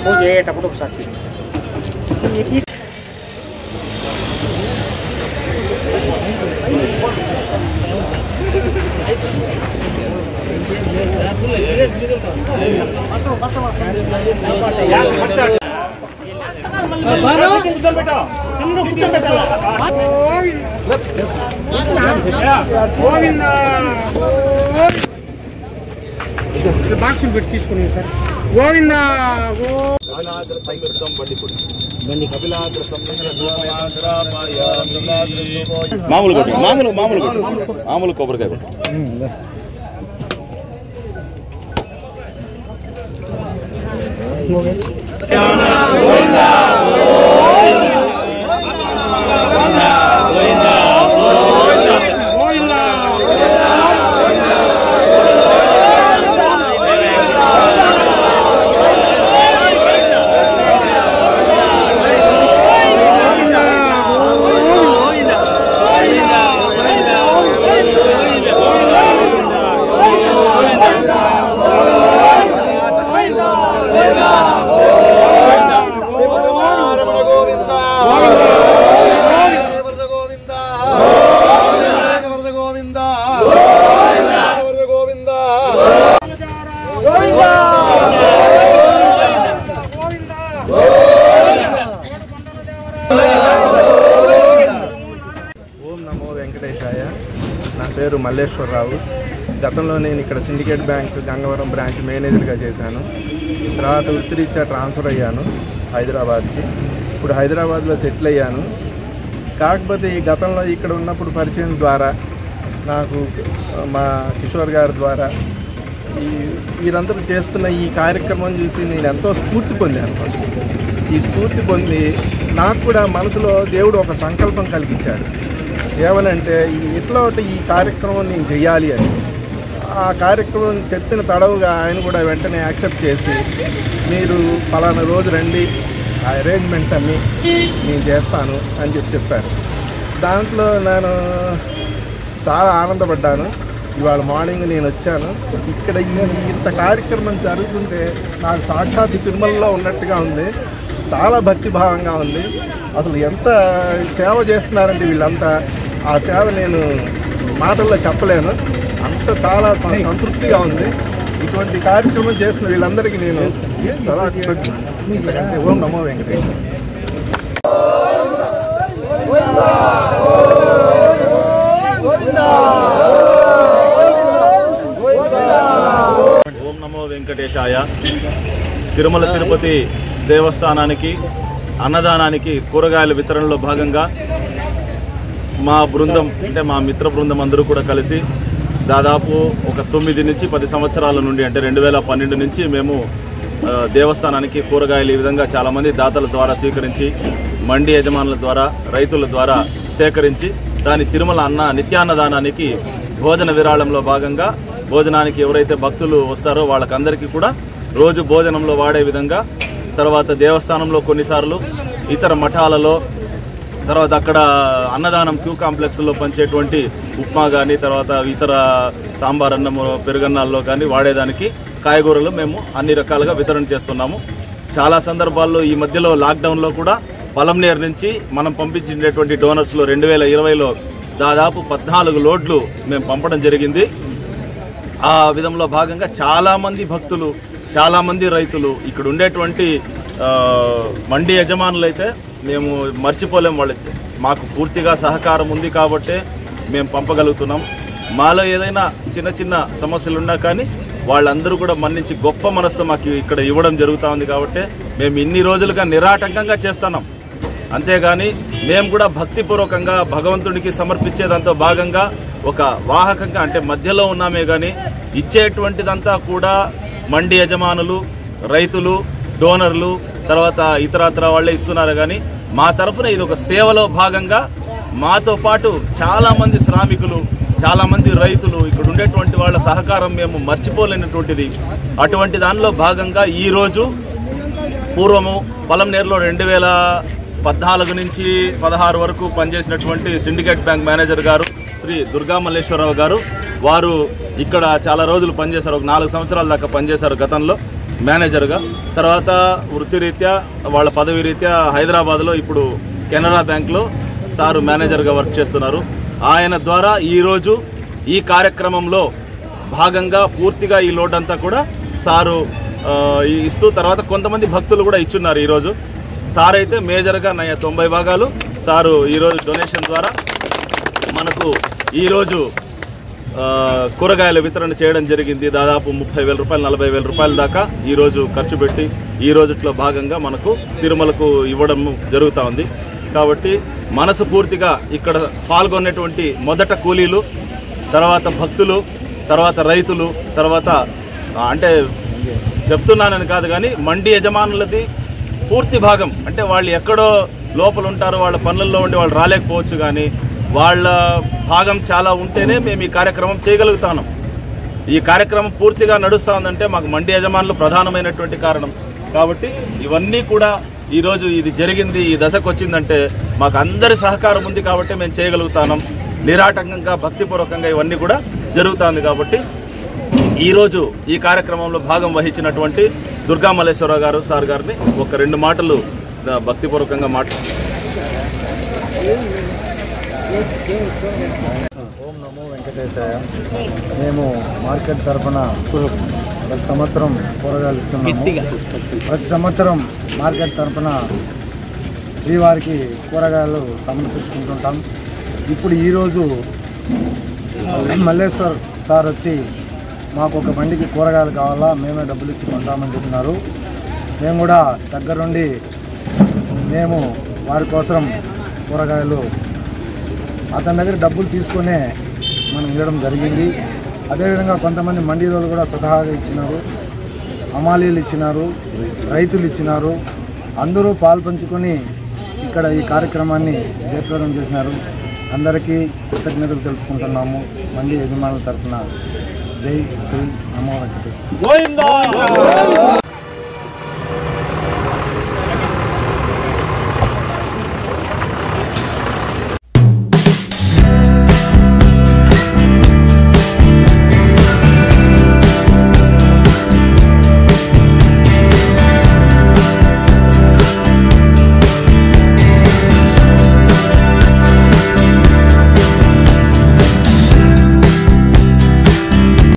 పూజ చేయేటప్పుడు ఒకసారి తీ. ఈ- ఈ- గోవింద బాక్సులు పెట్టి తీసుకుని సార్ గోవింద గో మామూలు కొట్టి మామూలు మామూలు కొట్టి మామూలు కొబ్బరికాయ కొట్టు రమణ గోవింద వరద గోవింద వరద గోవింద వరద గోవింద ఓం నమో వెంకటేశాయ నా పేరు మల్లేశ్వరరావు గతంలో నేను ఇక్కడ సిండికేట్ బ్యాంక్ గంగవరం బ్రాంచ్ మేనేజర్గా చేశాను తర్వాత వృత్తిరీత్యా ట్రాన్స్ఫర్ అయ్యాను హైదరాబాద్కి ఇప్పుడు హైదరాబాద్లో సెటిల్ అయ్యాను కాకపోతే ఈ గతంలో ఇక్కడ ఉన్నప్పుడు పరిచయం ద్వారా నాకు మా కిషోర్ గారి ద్వారా ఈ వీరందరూ చేస్తున్న ఈ కార్యక్రమం చూసి నేను ఎంతో స్ఫూర్తి పొందాను ఫస్ట్ ఈ స్ఫూర్తి పొంది నాకు కూడా మనసులో దేవుడు ఒక సంకల్పం కలిగించాడు ఏమనంటే ఈ ఇట్లా ఒకటి ఈ కార్యక్రమం నేను చెయ్యాలి అని ఆ కార్యక్రమం చెప్పిన తడవుగా ఆయన కూడా వెంటనే యాక్సెప్ట్ చేసి మీరు ఫలానా రోజు రండి ఆ అరేంజ్మెంట్స్ అన్నీ నేను చేస్తాను అని చెప్పి చెప్పారు దాంట్లో నేను చాలా ఆనందపడ్డాను ఇవాళ మార్నింగ్ నేను వచ్చాను ఇక్కడ ఈ ఇంత కార్యక్రమం జరుగుతుంటే నాకు సాక్షాత్ తిరుమలలో ఉన్నట్టుగా ఉంది చాలా భక్తిభావంగా ఉంది అసలు ఎంత సేవ చేస్తున్నారంటే వీళ్ళంతా ఆ సేవ నేను మాటల్లో చెప్పలేను అంత చాలా సం- సంతృప్తిగా ఉంది ఇటువంటి కార్యక్రమం చేసిన వీళ్ళందరికీ నేను సదా కృతజ్ఞుడు. ఇంతకంటే ఓం నమో వెంకటేశ్వర ఓం నమో వెంకటేశాయ తిరుమల తిరుపతి దేవస్థానానికి అన్నదానానికి కూరగాయల వితరణలో భాగంగా మా బృందం అంటే మా మిత్ర బృందం అందరూ కూడా కలిసి దాదాపు ఒక తొమ్మిది నుంచి పది సంవత్సరాల నుండి అంటే రెండు వేల పన్నెండు నుంచి మేము ఆ, దేవస్థానానికి కూరగాయలు ఈ విధంగా చాలామంది దాతల ద్వారా స్వీకరించి మండి యజమానుల ద్వారా రైతుల ద్వారా సేకరించి దాని తిరుమల అన్న నిత్యాన్నదానానికి భోజన విరాళంలో భాగంగా భోజనానికి ఎవరైతే భక్తులు వస్తారో వాళ్ళకందరికీ కూడా రోజు భోజనంలో వాడే విధంగా తర్వాత దేవస్థానంలో కొన్నిసార్లు ఇతర మఠాలలో తర్వాత అక్కడ అన్నదానం క్యూ కాంప్లెక్స్లో పంచేటువంటి ఉప్మా కానీ తర్వాత ఇతర సాంబార్ అన్నము పెరుగన్నాల్లో కానీ వాడేదానికి కాయగూరలు మేము అన్ని రకాలుగా వితరణ చేస్తున్నాము చాలా సందర్భాల్లో ఈ మధ్యలో లాక్డౌన్లో కూడా పలంనేర్ నుంచి మనం పంపించినటువంటి డోనర్స్లో రెండు వేల ఇరవైలో దాదాపు పద్నాలుగు లోడ్లు మేము పంపడం జరిగింది ఆ విధంలో భాగంగా చాలామంది భక్తులు చాలామంది రైతులు ఇక్కడ ఉండేటువంటి ఆ, మండి యజమానులు అయితే మేము మర్చిపోలేం వాళ్ళ మాకు పూర్తిగా సహకారం ఉంది కాబట్టే మేము పంపగలుగుతున్నాం మాలో ఏదైనా చిన్న చిన్న సమస్యలు ఉన్నా కానీ వాళ్ళందరూ కూడా మన్నించి గొప్ప మనసుతో మాకు ఇక్కడ ఇవ్వడం జరుగుతూ ఉంది కాబట్టి మేము ఇన్ని రోజులుగా నిరాటంకంగా చేస్తున్నాం అంతేగాని మేము కూడా భక్తిపూర్వకంగా భగవంతుడికి సమర్పించేదంతా భాగంగా ఒక వాహకంగా అంటే మధ్యలో ఉన్నామే కానీ ఇచ్చేటువంటిదంతా కూడా మండి యజమానులు రైతులు డోనర్లు తర్వాత ఇతరత్ర వాళ్ళే ఇస్తున్నారు కానీ మా తరఫున ఇది ఒక సేవలో భాగంగా మాతో పాటు చాలా మంది శ్రామికులు చాలా మంది రైతులు ఇక్కడ ఉండేటువంటి వాళ్ళ సహకారం మేము మర్చిపోలేనటువంటిది అటువంటి దానిలో భాగంగా ఈరోజు పూర్వము పొలంనేరులో రెండు వేల పద్నాలుగు నుంచి పదహారు వరకు పనిచేసినటువంటి సిండికేట్ బ్యాంక్ మేనేజర్ గారు శ్రీ దుర్గా మల్లేశ్వరరావు గారు వారు ఇక్కడ చాలా రోజులు పనిచేశారు ఒక నాలుగు సంవత్సరాల దాకా పనిచేశారు గతంలో మేనేజర్గా తర్వాత వృత్తిరీత్యా వాళ్ళ పదవి రీత్యా హైదరాబాద్లో ఇప్పుడు కెనరా బ్యాంక్లో సారు మేనేజర్గా వర్క్ చేస్తున్నారు ఆయన ద్వారా ఈరోజు ఈ కార్యక్రమంలో భాగంగా పూర్తిగా ఈ లోడ్ అంతా కూడా సారు ఆ, ఈ- ఇస్తూ తర్వాత కొంతమంది భక్తులు కూడా ఇచ్చున్నారు ఈరోజు సార్ అయితే మేజర్గా నయ తొంభై భాగాలు సారు ఈరోజు డొనేషన్ ద్వారా మనకు ఈరోజు ఆ, కూరగాయల వితరణ చేయడం జరిగింది దాదాపు ముప్పై వేల రూపాయలు నలభై వేల రూపాయల దాకా ఈరోజు ఖర్చు పెట్టి ఈ రోజుట్లో భాగంగా మనకు తిరుమలకు ఇవ్వడం జరుగుతూ ఉంది కాబట్టి మనసు పూర్తిగా ఇక్కడ పాల్గొనేటువంటి మొదట కూలీలు తర్వాత భక్తులు తర్వాత రైతులు తర్వాత ఆ, అంటే చెప్తున్నానని కాదు కానీ మండి యజమానులది పూర్తి భాగం అంటే వాళ్ళు ఎక్కడో లోపల ఉంటారు వాళ్ళ పనుల్లో ఉండి వాళ్ళు రాలేకపోవచ్చు కానీ వాళ్ళ భాగం చాలా ఉంటేనే మేము ఈ కార్యక్రమం చేయగలుగుతాను ఈ కార్యక్రమం పూర్తిగా నడుస్తూ ఉందంటే మాకు మండి యజమానులు ప్రధానమైనటువంటి కారణం కాబట్టి ఇవన్నీ కూడా ఈరోజు ఇది జరిగింది ఈ దశకు వచ్చిందంటే మాకు అందరి సహకారం ఉంది కాబట్టి మేము చేయగలుగుతాను నిరాటంకంగా భక్తిపూర్వకంగా ఇవన్నీ కూడా జరుగుతుంది కాబట్టి ఈరోజు ఈ కార్యక్రమంలో భాగం వహించినటువంటి దుర్గా మల్లేశ్వరరావు గారు సార్ గారిని ఒక రెండు మాటలు ఆ, భక్తిపూర్వకంగా మాట్లా ఓం నమో వెంకటేశాయ మేము మార్కెట్ తరఫున ప్రతి సంవత్సరం కూరగాయలు ఇస్తున్నాము ప్రతి సంవత్సరం మార్కెట్ తరఫున శ్రీవారికి కూరగాయలు సమర్పించుకుంటుంటాం ఇప్పుడు ఈరోజు మల్లేశ్వర్ సార్ వచ్చి మాకు ఒక బండికి కూరగాయలు కావాలా మేమే డబ్బులు ఇచ్చి కొంటామని చెప్పినారు మేము కూడా దగ్గరుండి మేము వారి కోసం కూరగాయలు అతని దగ్గర డబ్బులు తీసుకునే మనం ఇవ్వడం జరిగింది అదేవిధంగా కొంతమంది మండీలు కూడా స్వతహాగా ఇచ్చినారు హమాలీలు ఇచ్చినారు రైతులు ఇచ్చినారు అందరూ పాల్పంచుకొని ఇక్కడ ఈ కార్యక్రమాన్ని జయప్రదం చేసినారు అందరికీ కృతజ్ఞతలు తెలుపుకుంటున్నాము మండి యజమానుల తరఫున జై శ్రీ నమో వెంకటేశ్వర గోవిందా